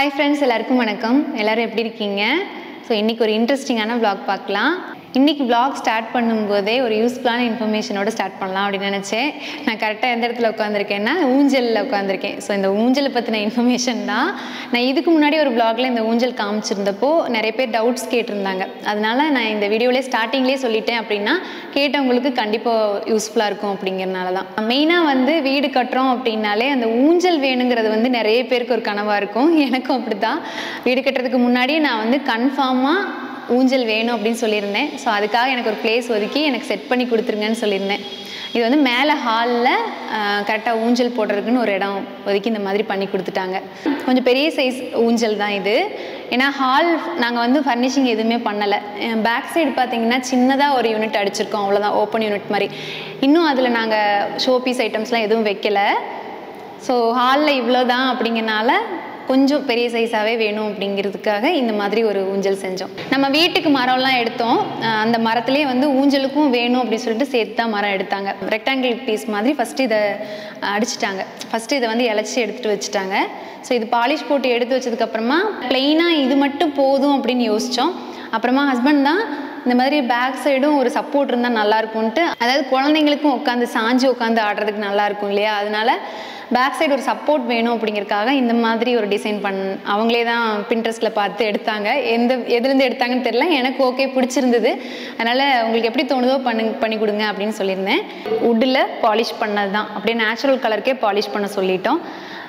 Hi friends எல்லாருக்கும் வணக்கம் எல்லாரும் எப்படி இருக்கீங்க ஸோ இன்றைக்கி ஒரு இன்ட்ரெஸ்டிங்கான vlog பார்க்கலாம் இன்றைக்கி vlog ஸ்டார்ட் பண்ணும்போதே ஒரு யூஸ்ஃபுல்லான இன்ஃபர்மேஷனோட ஸ்டார்ட் பண்ணலாம் அப்படின்னு நினச்சேன் நான் கரெக்டாக எந்த இடத்துல உட்காந்துருக்கேன்னா ஊஞ்சலில் உட்காந்துருக்கேன் ஸோ இந்த ஊஞ்சலை பற்றின இன்ஃபர்மேஷன் தான் நான் இதுக்கு முன்னாடி ஒரு vlogல இந்த ஊஞ்சல் காமிச்சிருந்தப்போ நிறைய பேர் டவுட்ஸ் கேட்டிருந்தாங்க அதனால நான் இந்த வீடியோவிலே ஸ்டார்டிங்லேயே சொல்லிட்டேன் அப்படின்னா கேட்டவங்களுக்கு கண்டிப்பாக யூஸ்ஃபுல்லாக இருக்கும் அப்படிங்கிறனால தான் மெயினாக வந்து வீடு கட்டுறோம் அப்படின்னாலே அந்த ஊஞ்சல் வேணுங்கிறது வந்து நிறைய பேருக்கு ஒரு கனவாக இருக்கும் எனக்கும் அப்படி தான் வீடு கட்டுறதுக்கு முன்னாடி நான் வந்து கன்ஃபார்மாக ஊஞ்சல் வேணும் அப்படின்னு சொல்லியிருந்தேன் ஸோ அதுக்காக எனக்கு ஒரு பிளேஸ் ஒதுக்கி எனக்கு செட் பண்ணி கொடுத்துருங்கன்னு சொல்லியிருந்தேன் இது வந்து மேலே ஹாலில் கரெக்டாக ஊஞ்சல் போடுறதுக்குன்னு ஒரு இடம் ஒதுக்கி இந்த மாதிரி பண்ணி கொடுத்துட்டாங்க கொஞ்சம் பெரிய சைஸ் ஊஞ்சல் தான் இது ஏன்னா ஹால் நாங்கள் வந்து ஃபர்னிஷிங் எதுவுமே பண்ணலை பேக் சைடு பார்த்தீங்கன்னா சின்னதாக ஒரு யூனிட் அடிச்சிருக்கோம் அவ்வளோதான் ஓப்பன் யூனிட் மாதிரி இன்னும் அதில் நாங்கள் ஷோ பீஸ் ஐட்டம்ஸ்லாம் எதுவும் வைக்கல ஸோ ஹாலில் இவ்வளோ தான் அப்படிங்கிறனால கொஞ்சம் பெரிய சைஸாகவே வேணும் அப்படிங்கிறதுக்காக இந்த மாதிரி ஒரு ஊஞ்சல் செஞ்சோம் நம்ம வீட்டுக்கு மரம்லாம் எடுத்தோம் அஹ் அந்த மரத்துலேயே வந்து ஊஞ்சலுக்கும் வேணும் அப்படின்னு சொல்லிட்டு சேர்த்து தான் மரம் எடுத்தாங்க ரெக்டாங்கிள் பீஸ் மாதிரி ஃபஸ்ட்டு இதை அடிச்சிட்டாங்க ஃபஸ்ட்டு இதை வந்து இலச்சி எடுத்துகிட்டு வச்சுட்டாங்க ஸோ இது பாலிஷ் போட்டு எடுத்து வச்சதுக்கப்புறமா ப்ளெயினாக இது மட்டும் போதும் அப்படின்னு யோசித்தோம் அப்புறமா ஹஸ்பண்ட் தான் இந்த மாதிரி பேக் சைடும் ஒரு சப்போர்ட் இருந்தால் நல்லா இருக்கும்ன்ட்டு அதாவது குழந்தைங்களுக்கும் உட்காந்து சாஞ்சு உட்காந்து ஆடுறதுக்கு நல்லா இருக்கும் இல்லையா அதனால பேக் சைடு ஒரு சப்போர்ட் வேணும் அப்படிங்கிறதுக்காக இந்த மாதிரி ஒரு டிசைன் பண் அவங்களே தான் பின்ட்ரெஸ்ட்டில் பார்த்து எடுத்தாங்க எந்த எதுலேருந்து எடுத்தாங்கன்னு தெரியல எனக்கு ஓகே பிடிச்சிருந்தது அதனால் உங்களுக்கு எப்படி தோணுதோ பண்ணு பண்ணி கொடுங்க அப்படின்னு சொல்லியிருந்தேன் வுட்டில் பாலிஷ் பண்ணது தான் அப்படியே நேச்சுரல் கலருக்கே பாலிஷ் பண்ண சொல்லிட்டோம்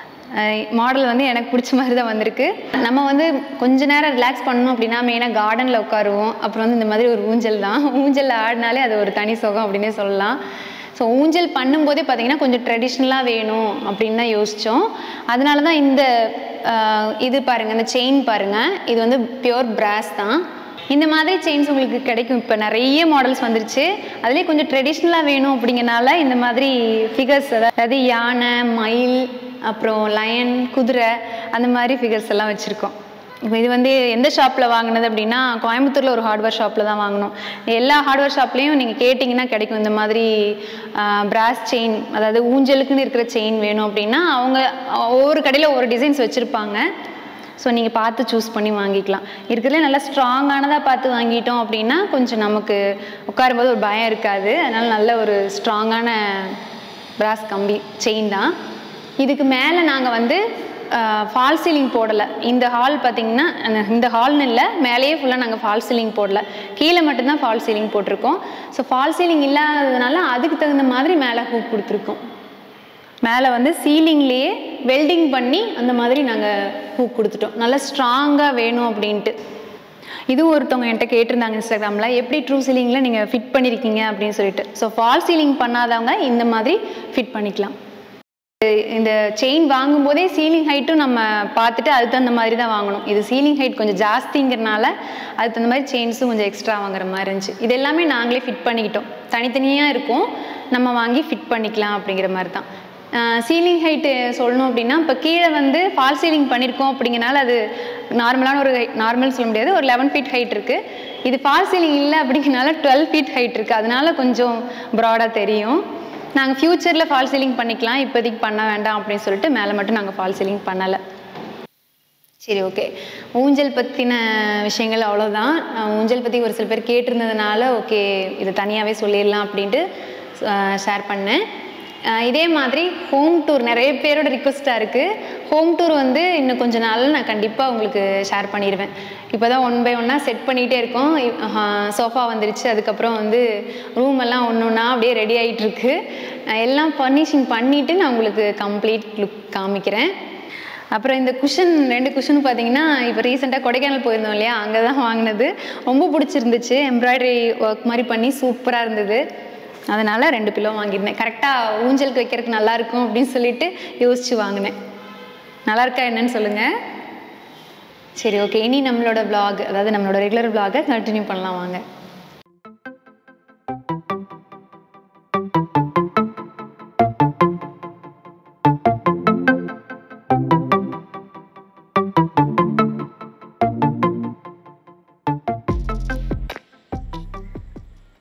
மாடல் வந்து எனக்கு பிடிச்ச மாதிரி தான் வந்திருக்கு நம்ம வந்து கொஞ்ச நேரம் ரிலாக்ஸ் பண்ணணும் அப்படின்னா மெயினாக கார்டனில் உட்காருவோம் அப்புறம் வந்து இந்த மாதிரி ஒரு ஊஞ்சல் தான் ஊஞ்சலில் ஆடினாலே அது ஒரு தனி சுகம் அப்படின்னே சொல்லலாம் ஸோ ஊஞ்சல் பண்ணும்போதே பார்த்தீங்கன்னா கொஞ்சம் ட்ரெடிஷ்னலாக வேணும் அப்படின்னு தான் யோசித்தோம் அதனால தான் இந்த ஆஹ், இது பாருங்கள் இந்த செயின் பாருங்கள் இது வந்து பியோர் பிராஸ் தான் இந்த மாதிரி செயின்ஸ் உங்களுக்கு கிடைக்கும் இப்போ நிறைய மாடல்ஸ் வந்துருச்சு அதுலேயே கொஞ்சம் ட்ரெடிஷ்னலாக வேணும் அப்படிங்கறனால இந்த மாதிரி ஃபிகர்ஸ் அதாவது யானை மயில் அப்புறம் லயன் குதிரை அந்த மாதிரி ஃபிகர்ஸ் எல்லாம் வச்சுருக்கோம் இப்போ இது வந்து எந்த ஷாப்பில் வாங்கினது அப்படின்னா கோயம்புத்தூரில் ஒரு ஹார்ட்வேர் ஷாப்பில் தான் வாங்கினோம் எல்லா ஹார்ட்வேர் ஷாப்லேயும் நீங்கள் கேட்டிங்கன்னா கிடைக்கும் இந்த மாதிரி பிராஸ் செயின் அதாவது ஊஞ்சலுக்குன்னு இருக்கிற செயின் வேணும் அப்படின்னா அவங்க ஒவ்வொரு கடையில் ஒவ்வொரு டிசைன்ஸ் வச்சுருப்பாங்க ஸோ நீங்கள் பார்த்து சூஸ் பண்ணி வாங்கிக்கலாம் இருக்கிறதுல நல்லா ஸ்ட்ராங்கானதாக பார்த்து வாங்கிட்டோம் அப்படின்னா கொஞ்சம் நமக்கு உட்காரும்போது ஒரு பயம் இருக்காது அதனால் நல்ல ஒரு ஸ்ட்ராங்கான பிராஸ் கம்பி செயின் தான் இதுக்கு மேலே நாங்கள் வந்து ஃபால் சீலிங் போடலை இந்த ஹால் பார்த்தீங்கன்னா அந்த- இந்த ஹால்னு இல்லை மேலேயே ஃபுல்லாக நாங்கள் ஃபால் சீலிங் போடல கீழே மட்டும்தான் ஃபால் சீலிங் போட்டிருக்கோம் ஸோ ஃபால் சீலிங் இல்லாததுனால அதுக்கு தகுந்த மாதிரி மேலே ஹூக் கொடுத்துருக்கோம் மேலே வந்து சீலிங்லேயே வெல்டிங் பண்ணி அந்த மாதிரி நாங்கள் ஹூக் கொடுத்துட்டோம் நல்லா ஸ்ட்ராங்காக வேணும் அப்படின்ட்டு இதுவும் ஒருத்தவங்க என்கிட்ட கேட்டிருந்தாங்க இன்ஸ்டாகிராமில் எப்படி ட்ரூ சீலிங்கில் நீங்கள் ஃபிட் பண்ணியிருக்கீங்க அப்படின்னு சொல்லிட்டு ஸோ ஃபால் சீலிங் பண்ணாதவங்க இந்த மாதிரி ஃபிட் பண்ணிக்கலாம் இந்த செயின் வாங்கும்போதே சீலிங் ஹைட்டும் நம்ம பார்த்துட்டு அதுக்கு தகுந்த மாதிரி தான் வாங்கணும் இது சீலிங் ஹைட் கொஞ்சம் ஜாஸ்திங்கிறனால அதுக்கு தகுந்த மாதிரி செயின்ஸும் கொஞ்சம் எக்ஸ்ட்ரா வாங்குற மாதிரி இருந்துச்சு இது எல்லாமே நாங்களே ஃபிட் பண்ணிக்கிட்டோம் தனித்தனியாக இருக்கும் நம்ம வாங்கி ஃபிட் பண்ணிக்கலாம் அப்படிங்கிற மாதிரி தான் சீலிங் ஹைட்டு சொல்லணும் அப்படின்னா இப்போ கீழே வந்து ஃபால் சீலிங் பண்ணியிருக்கோம் அப்படிங்கிறனால அது நார்மலான ஒரு நார்மல் சொல்ல முடியாது ஒரு லெவன் ஃபீட் ஹைட் இருக்குது இது ஃபால் சீலிங் இல்லை அப்படிங்கிறனால டுவெல் ஃபீட் ஹைட் இருக்குது அதனால கொஞ்சம் ப்ராடாக தெரியும் நாங்கள் ஃப்யூச்சரில் ஃபால் சீலிங் பண்ணிக்கலாம் இப்போதைக்கு பண்ண வேண்டாம் அப்படின்னு சொல்லிட்டு மேலே மட்டும் நாங்கள் ஃபால் சீலிங் பண்ணலை சரி ஓகே ஊஞ்சல் பற்றின விஷயங்கள் அவ்வளோதான் நான் ஊஞ்சல் பற்றி ஒரு சில பேர் கேட்டிருந்ததுனால ஓகே இது தனியாகவே சொல்லிடலாம் அப்படின்ட்டு ஷேர் பண்ணேன் அஹ் இதே மாதிரி ஹோம் டூர் நிறைய பேரோட ரிக்வஸ்ட்டாக இருக்குது ஹோம் டூர் வந்து இன்னும் கொஞ்ச நாளில் நான் கண்டிப்பாக உங்களுக்கு ஷேர் பண்ணிடுவேன் இப்போ தான் ஒன் பை ஒன்னாக செட் பண்ணிகிட்டே இருக்கோம் சோஃபா வந்துருச்சு அதுக்கப்புறம் வந்து ரூம் எல்லாம் ஒன்று ஒன்றா அப்படியே ரெடி ஆகிட்டுருக்கு எல்லாம் ஃபர்னிஷிங் பண்ணிவிட்டு நான் உங்களுக்கு கம்ப்ளீட் லுக் காமிக்கிறேன் அப்புறம் இந்த குஷன் ரெண்டு குஷன் பார்த்தீங்கன்னா இப்போ ரீசெண்டாக கொடைக்கானல் போயிருந்தோம் இல்லையா அங்கே தான் வாங்கினது ரொம்ப பிடிச்சிருந்துச்சு எம்ப்ராய்டரி ஒர்க் மாதிரி பண்ணி சூப்பராக இருந்தது அதனால் ரெண்டு பில்லோ வாங்கியிருந்தேன் கரெக்டாக ஊஞ்சலுக்கு வைக்கிறதுக்கு நல்லா இருக்கும் அப்படின்னு சொல்லிட்டு யோசிச்சு வாங்கினேன் நல்லா இருக்கா என்னன்னு சொல்லுங்கள் சரி ஓகே இனி நம்மளோட vlog அதாவது நம்மளோட ரெகுலர் vlog-அ கண்டினியூ பண்ணலாம் வாங்க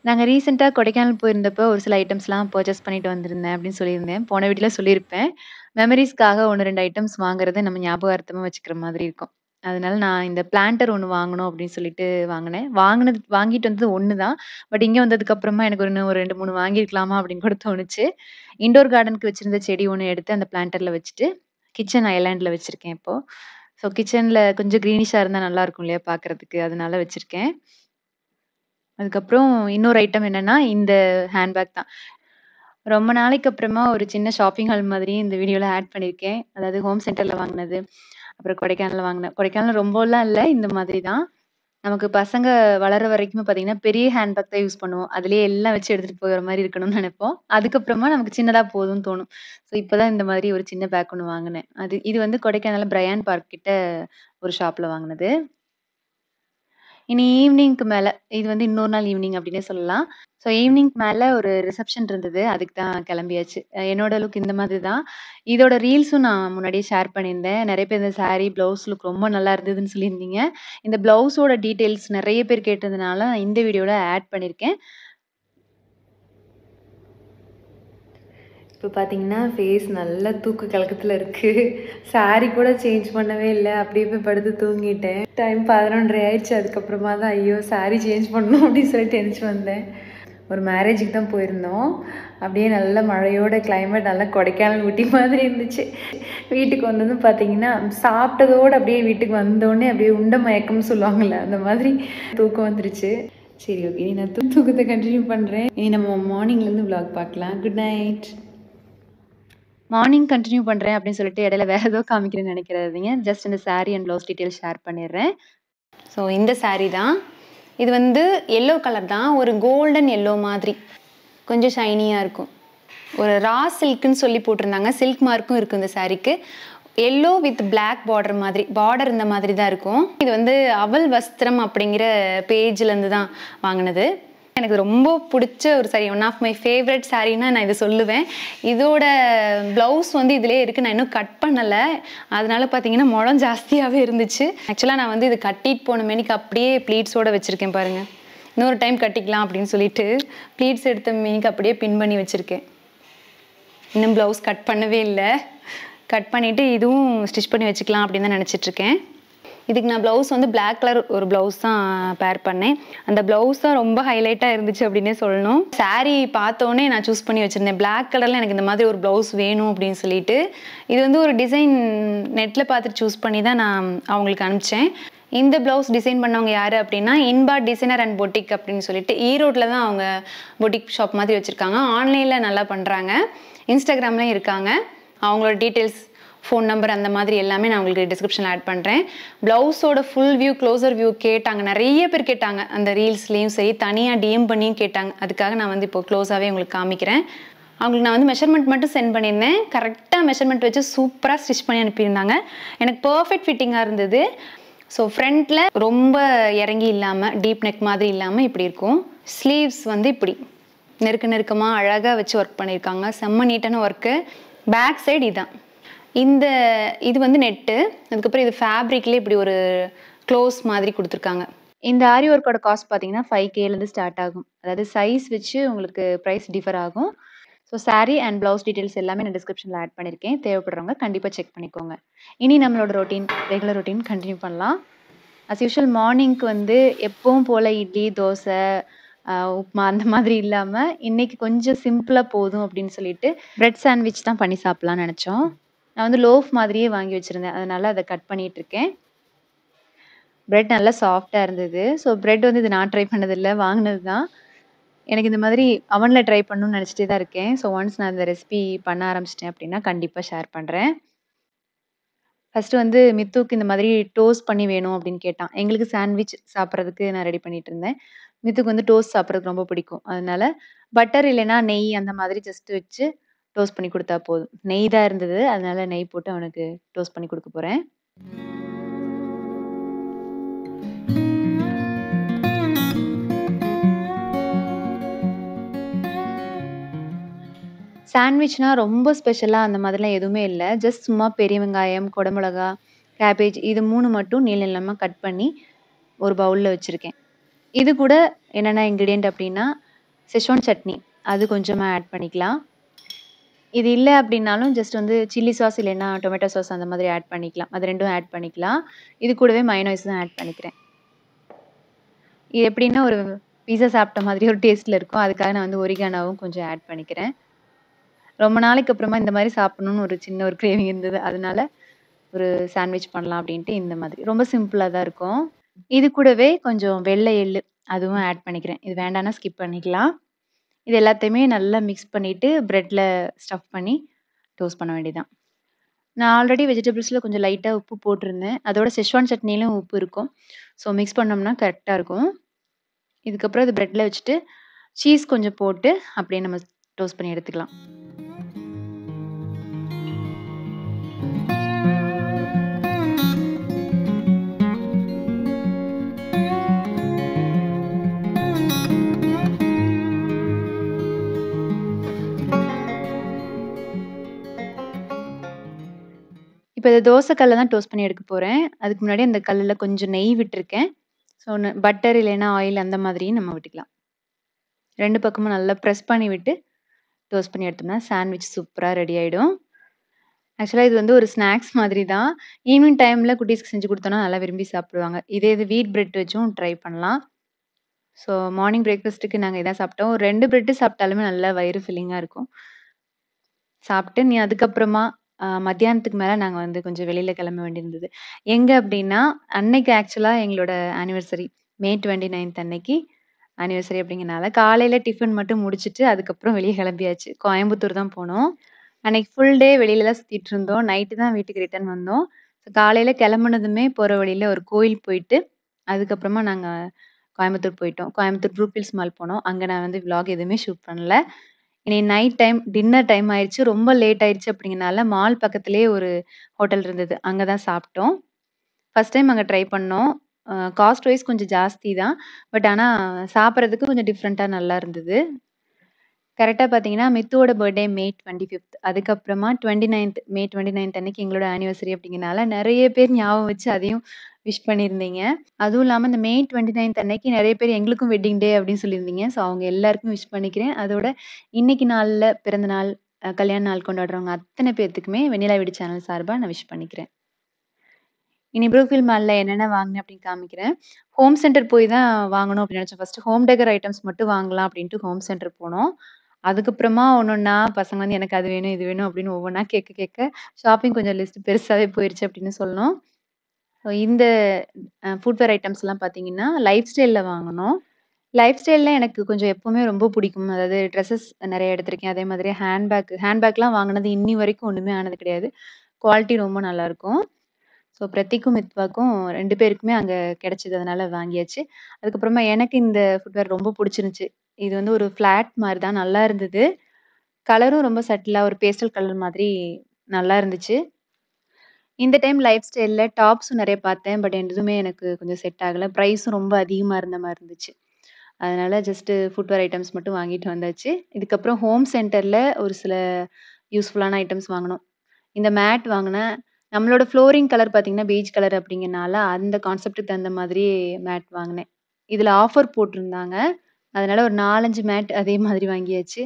நாங்க ரீசென்ட்டா கொடைக்கானல் போயிருந்தப்போ ஒரு சில ஐட்டம்ஸ்லாம் பர்ச்சேஸ் பண்ணிட்டு வந்திருந்தேன் அப்படின்னு சொல்லியிருந்தேன். போன வீடியோல சொல்லியிருப்பேன். மெமரீஸ்க்காக 1, 2 ஐட்டம்ஸ் வாங்குறது நம்ம ஞாபகார்த்தமா வச்சுக்கிற மாதிரி இருக்கும். அதனால நான் இந்த பிளான்டர் ஒண்ணு வாங்கணும் அப்படின்னு சொல்லிட்டு வாங்குனேன். வாங்குனது வாங்கிட்டு வந்தது 1 தான். பட் இங்க வந்ததுக்கு அப்புறமா எனக்கு இன்னும் ஒரு 2, 3 வாங்கியிருக்கலாமா அப்படின்னு கூட தோணுச்சு. இன்டோர் கார்டனுக்கு வச்சிருந்த செடி ஒண்ணு எடுத்து அந்த பிளான்டர்ல வச்சுட்டு, கிச்சன் ஐலாண்ட்ல வச்சிருக்கேன் இப்போ. ஸோ கிச்சன்ல கொஞ்சம் கிரீனிஷா இருந்தா நல்லா இருக்கும் இல்லையா பார்க்கறதுக்கு, அதனால வச்சிருக்கேன். அதுக்கப்புறம் இன்னொரு ஐட்டம் என்னன்னா, இந்த ஹேண்ட் பேக் தான். ரொம்ப நாளைக்கு அப்புறமா ஒரு சின்ன ஷாப்பிங் ஹால் மாதிரி இந்த வீடியோல ஆட் பண்ணியிருக்கேன். அதாவது ஹோம் சென்டர்ல வாங்குனது, அப்புறம் கொடைக்கானல்ல வாங்குனேன். கொடைக்கானல்ல ரொம்பலாம் இல்ல, இந்த மாதிரி தான். நமக்கு பசங்க வளர்ற வரைக்குமே பார்த்தீங்கன்னா, பெரிய ஹேண்ட் பேக் தான் யூஸ் பண்ணுவோம். அதிலேயே எல்லாம் வச்சு எடுத்துட்டு போகிற மாரி இருக்கணும்னு நெனைப்போம். அதுக்கப்புறமா நமக்கு சின்னதா போதும்னு தோணும். ஸோ இப்ப தான் இந்த மாதிரி ஒரு சின்ன பேக் ஒண்ணு வாங்குனேன். அது இது வந்து கொடைக்கானல்ல பிரையான் பார்க் கிட்ட ஒரு ஷாப்ல வாங்குனது. இனி ஈவ்னிங்க்கு மேல, இது வந்து இன்னொரு நாள் ஈவ்னிங் அப்படின்னே சொல்லலாம். ஸோ ஈவ்னிங்க்கு மேல ஒரு ரிசப்ஷன் இருந்தது. அதுக்கு தான் கிளம்பியாச்சு. அ என்னோட லுக் இந்த மாதிரி தான். இதோட ரீல்ஸும் நான் முன்னாடியே ஷேர் பண்ணியிருந்தேன். நெறைய பேர் இந்த சாரி, ப்ளவுஸ் லுக் ரொம்ப நல்லா இருந்ததுன்னு சொல்லியிருந்தீங்க. இந்த ப்ளவுஸோட டீட்டெயில்ஸ் நெறைய பேர் கேட்டதுனால, நான் இந்த வீடியோல ஆட் பண்ணியிருக்கேன். இப்போ பார்த்தீங்கன்னா, ஃபேஸ் நல்ல தூக்க கலக்கத்துல இருக்கு. சாரி கூட சேஞ்ச் பண்ணவே இல்ல. அப்படியே போய் படுத்து தூங்கிட்டேன். டைம் 11:30 ஆயிடுச்சு. அதுக்கப்புறமா தான் ஐயோ! சாரி சேஞ்ச் பண்ணணும் அப்படின்னு சொல்லிட்டு எந்திரிச்சு வந்தேன். ஒரு மேரேஜுக்கு தான் போயிருந்தோம். அப்படியே நல்ல மழையோட கிளைமேட் நல்லா கொடைக்கானல், ஊட்டி மாதிரி இருந்துச்சு. வீட்டுக்கு வந்ததும் பார்த்தீங்கன்னா, சாப்பிட்டதோட அப்படியே வீட்டுக்கு வந்தோனே அப்படியே உண்ட மயக்கம்னு சொல்லுவாங்கல்ல, அந்த மாதிரி தூக்கம் வந்துருச்சு. சரி ஓகே. இனி நான் தூ தூக்கத்த கன்டினியூ பண்றேன். இனி நம்ம மார்னிங்லேருந்து விளாக் பார்க்கலாம். Good night. மார்னிங் கன்டின்யூ பண்றேன் அப்படின்னு சொல்லிட்டு இடையில வேற ஏதோ காமிக்கிறேன்னு நெனைக்கிறாதீங்க. ஜஸ்ட் இந்த sari and blouse details share பண்ணிடுறேன். ஸோ இந்த சாரி தான். இது வந்து எல்லோ கலர் தான். ஒரு கோல்டன் எல்லோ மாதிரி. கொஞ்சம் ஷைனியா இருக்கும். ஒரு ரா சில்க்ன்னு சொல்லி போட்டிருந்தாங்க. சில்க் மார்க்கும் இருக்கு இந்த சாரிக்கு. எல்லோ வித் பிளாக் பார்டர் மாதிரி. பார்டர் இந்த மாதிரி தான் இருக்கும். இது வந்து அவல் வஸ்திரம் அப்படிங்கிற பேஜ்லேருந்து தான் வாங்குனது. எனக்கு ரொம்ப புடிச்ச ஒரு sari. One of my favourite சாரின்னா நான் இத சொல்லுவேன். இதோட ப்ளவுஸ் வந்து இதிலேயே இருக்கு. நான் இன்னும் கட் பண்ணல. அதனால பார்த்தீங்கன்னா, முழம் ஜாஸ்தியாவே இருந்துச்சு. ஆக்சுவலா நான் வந்து இது கட்டிட்டு போன மேனிக்கு அப்படியே ப்ளீட்ஸோட வச்சிருக்கேன் பாருங்க. இன்னொரு டைம் கட்டிக்கலாம் அப்படின்னு சொல்லிட்டு, ப்ளீட்ஸ் எடுத்த மேனிக்கு அப்படியே பின் பண்ணி வச்சிருக்கேன். இன்னும் ப்ளவுஸ் கட் பண்ணவே இல்ல. கட் பண்ணிட்டு இதுவும் ஸ்டிச் பண்ணி வச்சுக்கலாம் அப்படின்னு தான் நெனச்சிட்டுருக்கேன். இதுக்கு நான் ப்ளவுஸ் வந்து பிளாக் கலர் ஒரு ப்ளவுஸ் தான் பேர் பண்ணேன். அந்த ப்ளவுஸ் தான் ரொம்ப ஹைலைட்டா இருந்துச்சு அப்படின்னே சொல்லணும். சாரி பார்த்தோனே நான் சூஸ் பண்ணி வச்சிருந்தேன். பிளாக் கலர்ல எனக்கு இந்த மாதிரி ஒரு ப்ளவுஸ் வேணும் அப்படின்னு சொல்லிட்டு. இது வந்து ஒரு டிசைன் நெட்ல பார்த்துட்டு சூஸ் பண்ணி தான் நான் அவங்களுக்கு அனுப்பிச்சேன். இந்த ப்ளவுஸ் டிசைன் பண்ணவங்க யாரு அப்படின்னா, இன்பா டிசைனர் அண்ட் பொட்டிக் அப்படின்னு சொல்லிட்டு ஈரோட்ல தான் அவங்க பொட்டிக் ஷாப் மாதிரி வச்சிருக்காங்க. ஆன்லைன்ல நல்லா பண்றாங்க. இன்ஸ்டாகிராம்லயும் இருக்காங்க. அவங்களோட டீட்டெயில்ஸ், ஃபோன் நம்பர் அந்த மாதிரி எல்லாமே நான் உங்களுக்கு டிஸ்கிரிப்ஷன்ல ஆட் பண்றேன். ப்ளவுஸோட ஃபுல் வியூ, க்ளோசர் வியூ கேட்டாங்க. நெறைய பேர் கேட்டாங்க. அந்த ரீல்ஸ்லயும் சரி, தனியா டிஎம் பண்ணியும் கேட்டாங்க. அதுக்காக நான் வந்து இப்போ க்ளோஸாவே உங்களுக்கு காமிக்கிறேன். அவங்களுக்கு நான் வந்து மெஷர்மெண்ட் மட்டும் சென்ட் பண்ணியிருந்தேன். கரெக்ட்டா மெஷர்மெண்ட் வச்சு சூப்பரா ஸ்டிச் பண்ணி அனுப்பியிருந்தாங்க. எனக்கு பெர்ஃபெக்ட் ஃபிட்டிங்கா இருந்தது. ஸோ ஃப்ரண்ட்ல ரொம்ப இறங்கி இல்லாம, டீப் நெக் மாதிரி இல்லாம இப்படி இருக்கும். ஸ்லீவ்ஸ் வந்து இப்படி நெருக்க நெருக்கமா அழகா வச்சு ஒர்க் பண்ணியிருக்காங்க. செம்ம நீட்டான ஒர்க்கு. பேக் சைடு இதான். இந்த இது வந்து நெட்டு. அதுக்கப்புறம் இது ஃபேப்ரிக்லயே இப்படி ஒரு க்ளோஸ் மாதிரி குடுத்துருக்காங்க. இந்த ஆரி ஒர்க்கோட காஸ்ட் பார்த்தீங்கன்னா, 5Kலேருந்து ஸ்டார்ட் ஆகும். அதாவது சைஸ் வச்சு உங்களுக்கு பிரைஸ் டிஃபர் ஆகும். So sari and blouse details எல்லாமே நான் டிஸ்கிரிப்ஷன்ல ஆட் பண்ணியிருக்கேன். தேவைப்படுறவங்க கண்டிப்பா செக் பண்ணிக்கோங்க. இனி நம்மளோட ரொட்டீன், ரெகுலர் ரொட்டீன் கன்டின்யூ பண்ணலாம். அஸ் யூசுவல் மார்னிங்க்கு வந்து எப்பவும் போல இட்லி, தோசை, அ உப்மா அந்த மாதிரி இல்லாம, இன்னைக்கு கொஞ்சம் சிம்பிளா போதும் அப்படின்னு சொல்லிட்டு, பிரெட் சாண்ட்விச் தான் பண்ணி சாப்பிடலாம்னு நெனச்சோம். நான் வந்து லோஃப் மாதிரியே வாங்கி வச்சிருந்தேன். அதனால அத கட் பண்ணிட்டு இருக்கேன். பிரெட் நல்லா சாஃப்ட்டா இருந்தது. ஸோ பிரெட் வந்து இது நான் ட்ரை பண்ணதில்ல. வாங்குனது தான். எனக்கு இந்த மாதிரி அவன்ல ட்ரை பண்ணணும்னு நெனச்சுட்டே தான் இருக்கேன். ஸோ ஒன்ஸ் நான் இந்த ரெசிபி பண்ண ஆரம்பிச்சுட்டேன் அப்படின்னா, கண்டிப்பா ஷேர் பண்றேன். ஃபர்ஸ்ட்டு வந்து மித்துக்கு இந்த மாதிரி டோஸ்ட் பண்ணி வேணும் அப்படின்னு கேட்டான். எங்களுக்கு சாண்ட்விச் சாப்பிடுறதுக்கு நான் ரெடி பண்ணிட்டு இருந்தேன். மித்துக்கு வந்து டோஸ்ட் சாப்பிடுறதுக்கு ரொம்ப பிடிக்கும். அதனால பட்டர் இல்லைன்னா நெய் அந்த மாதிரி ஜஸ்ட் வச்சு டோஸ்ட் பண்ணி குடுத்தா போதும். நெய் தான் இருந்தது. அதனால நெய் போட்டு அவனுக்கு டோஸ்ட் பண்ணி குடுக்க போறேன். சாண்ட்விச்னா ரொம்ப ஸ்பெஷலா அந்த மாதிரிலாம் எதுவுமே இல்ல. ஜஸ்ட் சும்மா பெரிய வெங்காயம், குடமிளகா, கேபேஜ் இது 3 மட்டும் நீள நீளமா கட் பண்ணி ஒரு பவுல்ல வச்சிருக்கேன். இது கூட என்னென்ன இன்கிரீடியன்ட் அப்படின்னா, செஸ்வான் சட்னி அது கொஞ்சமா ஆட் பண்ணிக்கலாம். இது இல்ல அப்படின்னாலும் ஜஸ்ட் வந்து சில்லி சாஸ் இல்லைன்னா டொமேட்டோ சாஸ் அந்த மாதிரி ஆட் பண்ணிக்கலாம். அது 2ம் ஆட் பண்ணிக்கலாம். இது கூடவே மயோனைஸ் தான் ஆட் பண்ணிக்கிறேன். இது எப்படின்னா ஒரு பீஸா சாப்பிட்ட மாதிரி ஒரு டேஸ்ட்ல இருக்கும். அதுக்காக நான் வந்து ஒரிகானோவும் கொஞ்சம் ஆட் பண்ணிக்கிறேன். ரொம்ப நாளைக்கு அப்புறமா இந்த மாரி சாப்பிடணும்னு ஒரு சின்ன ஒரு கிரேவிங் இருந்தது. அதனால ஒரு சாண்ட்விச் பண்ணலாம் அப்படின்ட்டு இந்த மாதிரி. ரொம்ப சிம்பிளா தான் இருக்கும். இது கூடவே கொஞ்சம் வெள்ளை எள்ளு அதுவும் ஆட் பண்ணிக்கிறேன். இது வேண்டான்னா ஸ்கிப் பண்ணிக்கலாம். இது எல்லாத்தையுமே நல்லா மிக்ஸ் பண்ணிட்டு பிரெட்ல ஸ்டஃப் பண்ணி டோஸ்ட் பண்ண வேண்டியதுதான். நான் ஆல்ரெடி வெஜிடபிள்ஸ்ல கொஞ்சம் லைட்டா உப்பு போட்டிருந்தேன். அதோட செஸ்வான் சட்னியிலும் உப்பு இருக்கும். ஸோ மிக்ஸ் பண்ணோம்னா கரெக்ட்டா இருக்கும். இதுக்கப்புறம் இது பிரெட்ல வச்சுட்டு சீஸ் கொஞ்சம் போட்டு அப்படியே நம்ம டோஸ்ட் பண்ணி எடுத்துக்கலாம். இப்ப இத தோசை கல்ல தான் டோஸ்ட் பண்ணி எடுக்க போறேன். அதுக்கு முன்னாடி அந்த கல்லுல கொஞ்சம் நெய் விட்டுருக்கேன். ஸோ ந பட்டர் இல்லைன்னா ஆயில் அந்த மாதிரியும் நம்ம விட்டுக்கலாம். 2 பக்கமும் நல்லா பிரஸ் பண்ணி விட்டு டோஸ்ட் பண்ணி எடுத்தோம்னா சாண்ட்விச் சூப்பரா ரெடி ஆயிடும். ஆக்சுவலா இது வந்து ஒரு ஸ்நாக்ஸ் மாதிரி தான். ஈவினிங் டைம்ல குட்டீஸ்க்கு செஞ்சு குடுத்தோம்னா நல்லா விரும்பி சாப்பிடுவாங்க. இதே இது வீட் பிரெட் வச்சும் ட்ரை பண்ணலாம். ஸோ மார்னிங் பிரேக்ஃபாஸ்ட்டுக்கு நாங்க இதான் சாப்பிட்டோம். ஒரு 2 பிரெட் சாப்பிட்டாலுமே நல்லா வயிறு ஃபில்லிங்கா இருக்கும். சாப்பிட்டு நீ அதுக்கப்புறமா அ மத்தியானத்துக்கு மேல நாங்க வந்து கொஞ்சம் வெளியில கிளம்ப வேண்டியிருந்தது. எங்க அப்படின்னா, அன்னைக்கு ஆக்சுவலா எங்களோட ஆனிவர்சரி. மே 29த் அன்னைக்கு ஆனிவர்சரி அப்படிங்கிறனால காலையில டிஃபன் மட்டும் முடிச்சுட்டு அதுக்கப்புறம் வெளிய கிளம்பியாச்சு. கோயம்புத்தூர் தான் போனோம். அன்னைக்கு ஃபுல் டே வெளியில தான் சுத்திட்டு இருந்தோம். நைட்டு தான் வீட்டுக்கு ரிட்டர்ன் வந்தோம். காலையில கிளம்புனதுமே போற வழியில ஒரு கோயில் போயிட்டு, அதுக்கப்புறமா நாங்க கோயம்புத்தூர் போயிட்டோம். கோயம்புத்தூர் ப்ளூ ஹில்ஸ் மால் போனோம். அங்க நான் வந்து விளாக் எதுவுமே ஷூட் பண்ணல. இனி நைட் டைம் டின்னர் டைம் ஆயிருச்சு. ரொம்ப லேட் ஆயிருச்சு அப்படிங்கிறனால மால் பக்கத்திலேயே ஒரு ஹோட்டல் இருந்தது. அங்க தான் சாப்பிட்டோம். ஃபர்ஸ்ட் டைம் அங்க ட்ரை பண்ணோம். அ காஸ்ட் வைஸ் கொஞ்சம் ஜாஸ்தி தான். பட் ஆனா சாப்பிடுறதுக்கு கொஞ்சம் டிஃபரெண்ட்டா நல்லா இருந்தது. கரெக்ட்டா பார்த்தீங்கன்னா, மித்துவோட பர்த்டே மே 25த் அதுக்கப்புறமா 29த் மே 29த் அன்னைக்கு எங்களோட ஆனிவர்சரி அப்படிங்கிறனால நெறைய பேர் ஞாபகம் வச்சு அதையும் விஷ் பண்ணியிருந்தீங்க. அதுவும் இல்லாம இந்த மே 29த் அன்னைக்கு நெறைய பேர் எங்களுக்கும் வெட்டிங் டே அப்படின்னு சொல்லியிருந்தீங்க. ஸோ அவங்க எல்லாருக்கும் விஷ் பண்ணிக்கிறேன். அதோட இன்னைக்கு நாள்ல பிறந்த நாள், அ கல்யாண நாள் கொண்டாடுறவங்க அத்தனை பேத்துக்குமே வெண்ணிலா வீடு சேனல் சார்பா நான் விஷ் பண்ணிக்கிறேன். இனி ப்ரூஃபில் மால்ல என்னென்ன வாங்கினேன் அப்படின்னு காமிக்கிறேன். ஹோம் சென்டர் போய் தான் வாங்கணும் அப்படின்னு நினைச்சோம். ஃபர்ஸ்ட் ஹோம் டெக்கர் ஐட்டம்ஸ் மட்டும் வாங்கலாம் அப்படின்ட்டு ஹோம் சென்டர் போனோம். அதுக்கப்புறமா ஒண்ணொண்ணா பசங்க வந்து எனக்கு அது வேணும், இது வேணும் அப்படின்னு ஒவ்வொன்னா கேட்க கேட்க ஷாப்பிங் கொஞ்சம் லிஸ்ட் பெருசாவே போயிருச்சு அப்படின்னு சொல்லணும். ஸோ இந்த அ ஃபுட்வேர் ஐட்டம்ஸ்லாம் பார்த்தீங்கன்னா, லைஃப் ஸ்டைல்ல வாங்குனோம். லைஃப் ஸ்டைல்ல எனக்கு கொஞ்சம் எப்பவுமே ரொம்ப பிடிக்கும். அதாவது ட்ரெஸ்ஸஸ் நெறைய எடுத்திருக்கேன். அதே மாதிரி ஹேண்ட் பேக் ஹேண்ட் பேக்லாம் வாங்குனது இன்னி வரைக்கும் ஒண்ணுமே ஆனது கிடையாது. குவாலிட்டி ரொம்ப நல்லாருக்கும். ஸோ பிரத்திக்கும், மித்வாக்கும் 2 பேருக்குமே அங்க கிடைச்சது. அதனால வாங்கியாச்சு. அதுக்கப்புறமா எனக்கு இந்த ஃபுட்வேர் ரொம்ப புடிச்சிருந்துச்சு. இது வந்து ஒரு ஃப்ளாட் மாரி தான் நல்லா இருந்தது. கலரும் ரொம்ப சட்டிலா ஒரு பேஸ்டல் கலர் மாதிரி நல்லா இருந்துச்சு. இந்த டைம் லைஃப் ஸ்டைல்ல டாப்ஸும் நெறைய பார்த்தேன். பட் எதுவுமே எனக்கு கொஞ்சம் செட் ஆகல. பிரைஸும் ரொம்ப அதிகமா இருந்த மாரி இருந்துச்சு. அதனால ஜஸ்ட் ஃபுட்வேர் ஐட்டம்ஸ் மட்டும் வாங்கிட்டு வந்தாச்சு. இதுக்கப்புறம் ஹோம் சென்டர்ல ஒரு சில யூஸ்ஃபுல்லான ஐட்டம்ஸ் வாங்குனோம். இந்த மேட் வாங்குனேன். நம்மளோட ஃப்ளோரிங் கலர் பார்த்தீங்கன்னா, பெய்ஜ் கலர் அப்படிங்கிறனால அந்த கான்செப்ட்க்கு தகுந்த மாதிரி மேட் வாங்குனேன். இதுல ஆஃபர் போட்டிருந்தாங்க. அதனால ஒரு 4, 5 மேட் அதே மாதிரி வாங்கியாச்சு.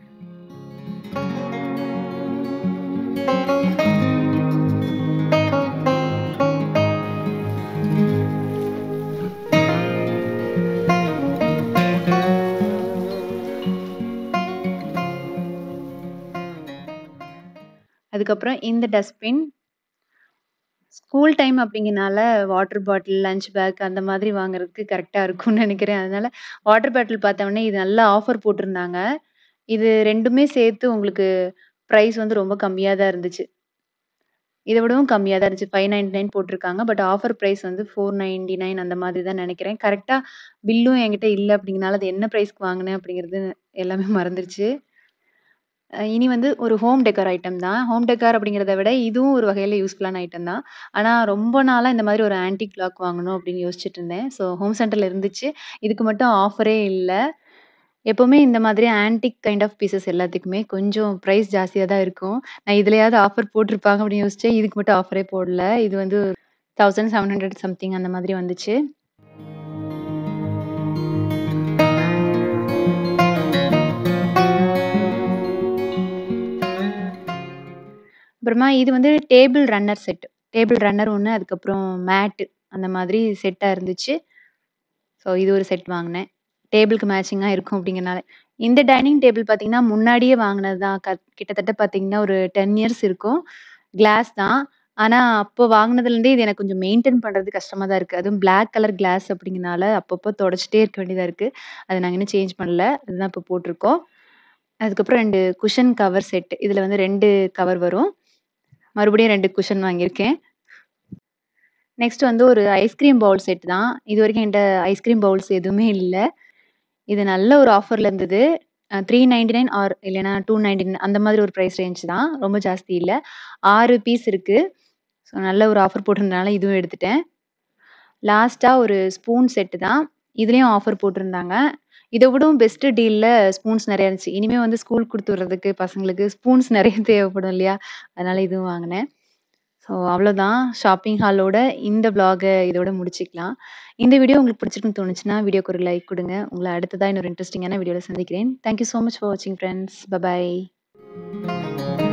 அதுக்கப்புறம் இந்த டஸ்ட்பின். ஸ்கூல் டைம் அப்படிங்கிறனால வாட்டர் பாட்டில், லஞ்ச் பேக் அந்த மாதிரி வாங்குறதுக்கு கரெக்ட்டா இருக்கும்னு நெனைக்கிறேன். அதனால வாட்டர் பாட்டில் பார்த்த உடனே இது நல்ல ஆஃபர் போட்டிருந்தாங்க. இது 2மே சேர்த்து உங்களுக்கு பிரைஸ் வந்து ரொம்ப கம்மியா தான் இருந்துச்சு. இத விடவும் கம்மியா தான் இருந்துச்சு. 599 போட்டிருக்காங்க. பட் ஆஃபர் பிரைஸ் வந்து 499 அந்த மாதிரி தான் நெனைக்கிறேன். கரெக்ட்டா பில்லும் என்கிட்ட இல்ல அப்படிங்கிறனால அது என்ன பிரைஸ்க்கு வாங்குனேன் அப்படிங்கிறது எல்லாமே மறந்துருச்சு. அ இனி வந்து ஒரு ஹோம் டெக்கர் ஐட்டம் தான். ஹோம் டெக்கார் அப்படிங்கிறத விட இதுவும் ஒரு வகையில யூஸ்ஃபுல்லான ஐட்டம் தான். ஆனா ரொம்ப நாளா இந்த மாதிரி ஒரு ஆன்டிக் கிளாக் வாங்கணும் அப்படின்னு யோசிச்சுட்டு இருந்தேன். ஸோ ஹோம் சென்டர்ல இருந்துச்சு. இதுக்கு மட்டும் ஆஃபரே இல்ல. எப்பவுமே இந்த மாதிரி ஆன்டிக் கைண்ட் ஆஃப் பீஸஸ் எல்லாத்துக்குமே கொஞ்சம் பிரைஸ் ஜாஸ்தியா தான் இருக்கும். நான் இதுலயாவது ஆஃபர் போட்டிருப்பாங்க அப்படின்னு யோசிச்சேன். இதுக்கு மட்டும் ஆஃபரே போடல. இது வந்து 1700 சம்திங் அந்த மாதிரி வந்துச்சு. அப்புறமா இது வந்து table runner set. Table runner ஒண்ணு, அதுக்கப்புறம் மேட்டு அந்த மாதிரி செட்டா இருந்துச்சு. ஸோ இது ஒரு செட் வாங்குனேன். டேபிளுக்கு மேட்சிங்கா இருக்கும் அப்படிங்கிறனால. இந்த டைனிங் டேபிள் பார்த்தீங்கன்னா, முன்னாடியே வாங்குனது தான். க கிட்டத்தட்ட பார்த்தீங்கன்னா, ஒரு 10 இயர்ஸ் இருக்கும். கிளாஸ் தான். ஆனா, அப்போ வாங்குனதுலேருந்தே இது எனக்கு கொஞ்சம் மெயின்டெயின் பண்றது கஷ்டமா தான் இருக்கு. அதுவும் பிளாக் கலர் கிளாஸ் அப்படிங்கிறனால, அப்பப்போ தொடச்சுட்டே இருக்க வேண்டியதா இருக்கு. அத நாங்க இன்னும் சேஞ்ச் பண்ணல. அதுதான் இப்போ போட்டுருக்கோம். அதுக்கப்புறம் 2 குஷன் கவர் செட். இதுல வந்து 2 கவர் வரும். மறுபடியும் 2 குஷன் வாங்கியிருக்கேன். நெக்ஸ்ட் வந்து ஒரு ஐஸ்கிரீம் பவுல் செட் தான். இதுவரைக்கும் என்ட்ட ஐஸ்கிரீம் பவுல்ஸ் எதுவுமே இல்ல. இது நல்ல ஒரு ஆஃபர்ல இருந்தது. அ 399 ஆர் இல்லைன்னா 299 அந்த மாதிரி ஒரு பிரைஸ் ரேஞ்ச் தான். ரொம்ப ஜாஸ்தி இல்ல. 6 பீஸ் இருக்கு. ஸோ நல்ல ஒரு ஆஃபர் போட்டிருந்தனால இதுவும் எடுத்துட்டேன். லாஸ்ட்டா ஒரு ஸ்பூன் செட் தான். இதுலயும் ஆஃபர் போட்டிருந்தாங்க. இத விடவும் பெஸ்ட் டீல்ல ஸ்பூன்ஸ் நெறைய இருந்துச்சு. இனிமே வந்து ஸ்கூல் குடுத்து விடுறதுக்கு பசங்களுக்கு ஸ்பூன்ஸ் நெறைய தேவைப்படும் இல்லையா? அதனால இதுவும் வாங்குனேன். ஸோ அவ்வளோதான். ஷாப்பிங் ஹாலோட இந்த விளாக இதோட முடிச்சுக்கலாம். இந்த வீடியோ உங்களுக்கு பிடிச்சிருக்குன்னு தோணுச்சுன்னா, வீடியோக்கு ஒரு லைக் குடுங்க. உங்கள அடுத்ததா இன்னொரு இன்ட்ரஸ்டிங்கான வீடியோல சந்திக்கிறேன். Thank you so much for வாட்சிங் ஃபிரெண்ட்ஸ். Bye by.